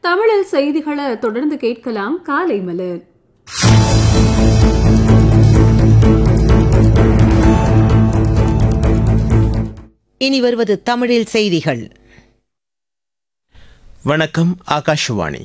தமிழில் செய்திகளை தொடர்ந்து கேட்கலாம் காலை மலர் இனி வருவது தமிழில் செய்திகள் வணக்கம் ஆகாஷவாணி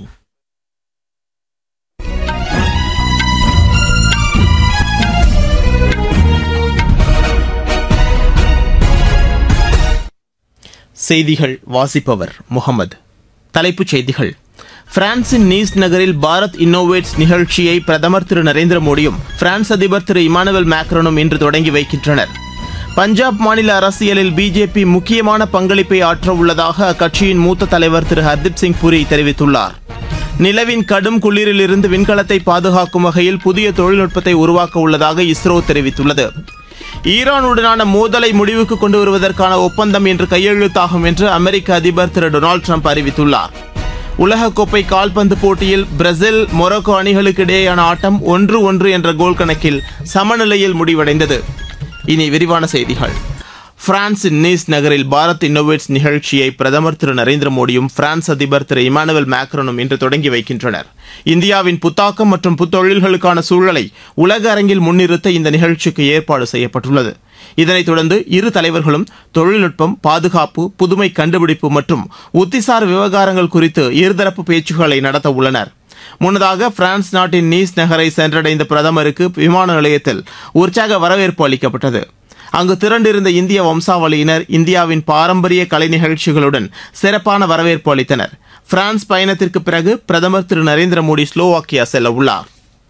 செய்திகள் வாசிப்பவர் முகமது தலைப்புச் செய்திகள் பிரான்சின் நீஸ் நகரில் பாரத் இன்னோவேட்ஸ் நிகழ்ச்சியை பிரதமர் திரு நரேந்திர மோடியும் பிரான்ஸ் அதிபர் திரு இமானுவேல் மேக்ரோனும் இன்று தொடங்கி வைக்கின்றனர் பஞ்சாப் மாநில அரசியலில் பிஜேபி முக்கியமான பங்களிப்பை ஆற்ற உள்ளதாக அக்கட்சியின் மூத்த தலைவர் திரு ஹர்தீப் சிங் புரி தெரிவித்துள்ளார் நிலவின் கடும் குளிரிலிருந்து விண்கலத்தை பாதுகாக்கும் வகையில் புதிய தொழில்நுட்பத்தை உருவாக்க உள்ளதாக இஸ்ரோ தெரிவித்துள்ளது ஈரானுடனான மோதலை முடிவுக்கு கொண்டு வருவதற்கான ஒப்பந்தம் இன்று கையெழுத்தாகும் என்று அமெரிக்க அதிபர் திரு டொனால்டு ட்ரம்ப் அறிவித்துள்ளார் உலகக்கோப்பை கால்பந்து போட்டியில் பிரேசில் மொரோக்கோ அணிகளுக்கு இடையேயான ஆட்டம் ஒன்று ஒன்று என்ற கோல் கணக்கில் சமநிலையில் முடிவடைந்தது இனி விரிவான செய்திகள் பிரான்சின் நீஸ் நகரில் பாரத் இன்னோவேட்ஸ் நிகழ்ச்சியை பிரதமர் திரு நரேந்திர மோடியும் பிரான்ஸ் அதிபர் திரு இமானுவேல் மேக்ரோனும் இன்று தொடங்கி வைக்கின்றனர் இந்தியாவின் புத்தாக்கம் மற்றும் புத்தொழில்களுக்கான சூழலை உலக அரங்கில் முன்னிறுத்த இந்த நிகழ்ச்சிக்கு ஏற்பாடு செய்யப்பட்டுள்ளது இதனைத் தொடர்ந்து இரு தலைவர்களும் தொழில்நுட்பம் பாதுகாப்பு புதுமை கண்டுபிடிப்பு மற்றும் உத்திசார் விவகாரங்கள் குறித்து இருதரப்பு பேச்சுக்களை நடத்த உள்ளனர் முன்னதாக பிரான்ஸ் நாட்டின் நீஸ் நகரை சென்றடைந்த பிரதமருக்கு விமான நிலையத்தில் உற்சாக வரவேற்பு அளிக்கப்பட்டது அங்கு திரண்டிருந்த இந்திய வம்சாவளியினர் இந்தியாவின் பாரம்பரிய கலை நிகழ்ச்சிகளுடன் சிறப்பான வரவேற்பு அளித்தனர் பிரான்ஸ் பயணத்திற்கு பிறகு பிரதமர் திரு நரேந்திர மோடி ஸ்லோவாக்கியா செல்ல உள்ளார்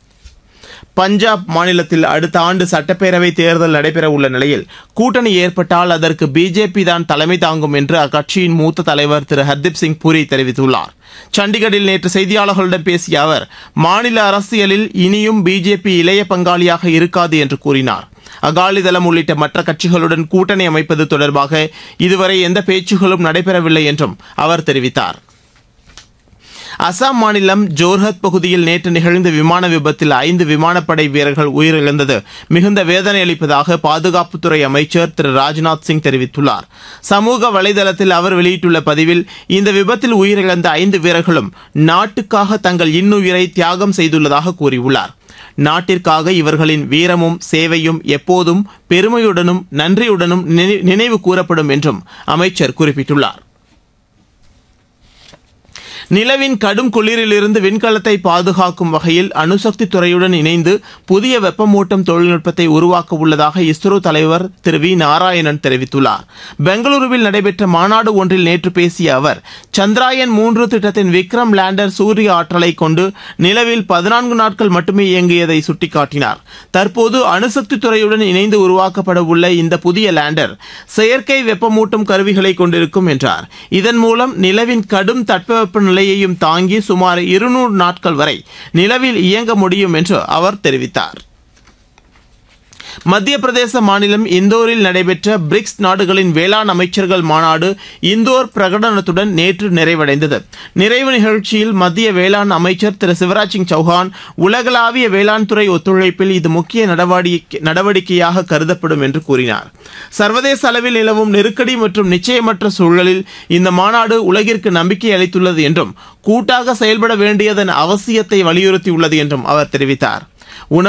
பஞ்சாப் மாநிலத்தில் அடுத்த ஆண்டு சட்டப்பேரவை தேர்தல் நடைபெற உள்ள நிலையில் கூட்டணி ஏற்பட்டால் அதற்கு பிஜேபி தான் தலைமை தாங்கும் என்று அக்கட்சியின் மூத்த தலைவர் திரு ஹர்தீப் சிங் புரி தெரிவித்துள்ளார் சண்டிகரில் நேற்று செய்தியாளர்களிடம் பேசிய அவர் மாநில அரசியலில் இனியும் பிஜேபி இளைய பங்காளியாக இருக்காது என்று கூறினார் அகாலிதளம் உள்ளிட்ட மற்ற கட்சிகளுடன் கூட்டணி அமைப்பது தொடர்பாக இதுவரை எந்த பேச்சுகளும் நடைபெறவில்லை என்றும் அவர் தெரிவித்தார் அசாம் மாநிலம் ஜோர்ஹத் பகுதியில் நேற்று நிகழ்ந்த விமான விபத்தில் ஐந்து விமானப்படை வீரர்கள் உயிரிழந்தது மிகுந்த வேதனை அளிப்பதாக பாதுகாப்புத்துறை அமைச்சர் திரு ராஜ்நாத் சிங் தெரிவித்துள்ளார் சமூக வலைதளத்தில் அவர் வெளியிட்டுள்ள பதிவில் இந்த விபத்தில் உயிரிழந்த ஐந்து வீரர்களும் நாட்டுக்காக தங்கள் இன்னுயிரை தியாகம் செய்துள்ளதாக கூறியுள்ளார் நாட்டிற்காக இவர்களின் வீரமும் சேவையும் எப்போதும் பெருமையுடனும் நன்றியுடனும் நினைவு கூறப்படும் என்றும் அமைச்சர் குறிப்பிட்டுள்ளார் நிலவின் கடும் குளிரிலிருந்து விண்கலத்தை பாதுகாக்கும் வகையில் அணுசக்தி துறையுடன் இணைந்து புதிய வெப்பமூட்டும் தொழில்நுட்பத்தை உருவாக்க உள்ளதாக இஸ்ரோ தலைவர் திரு வி நாராயணன் தெரிவித்துள்ளார் பெங்களூருவில் நடைபெற்ற மாநாடு ஒன்றில் நேற்று பேசிய அவர் சந்திராயன் மூன்று திட்டத்தின் விக்ரம் லேண்டர் சூரிய ஆற்றலை கொண்டு நிலவில் பதினான்கு நாட்கள் மட்டுமே இயங்கியதை சுட்டிக்காட்டினார் தற்போது அணுசக்தி துறையுடன் இணைந்து உருவாக்கப்பட உள்ள இந்த புதிய லேண்டர் செயற்கை வெப்பமூட்டும் கருவிகளை கொண்டிருக்கும் என்றார் இதன் மூலம் நிலவின் கடும் தட்பவெப்ப நிலை நிலையையும் தாங்கி சுமார் இருநூறு நாட்கள் வரை நிலவில் இயங்க முடியும் என்று அவர் தெரிவித்தார் மத்திய பிரதேச மாநிலம் இந்தோரில் நடைபெற்ற பிரிக்ஸ் நாடுகளின் வேளாண் அமைச்சர்கள் மாநாடு இந்தோர் பிரகடனத்துடன் நேற்று நிறைவடைந்தது நிறைவு நிகழ்ச்சியில் மத்திய வேளாண் அமைச்சர் திரு சிவராஜ் சிங் சௌஹான் உலகளாவிய வேளாண் துறை ஒத்துழைப்பில் இது முக்கிய நடவடிக்கையாக கருதப்படும் என்று கூறினார் சர்வதேச அளவில் நிலவும் நெருக்கடி மற்றும் நிச்சயமற்ற சூழலில் இந்த மாநாடு உலகிற்கு நம்பிக்கை அளித்துள்ளது என்றும் கூட்டாக செயல்பட வேண்டியதன் அவசியத்தை வலியுறுத்தியுள்ளது என்றும் அவர் தெரிவித்தார்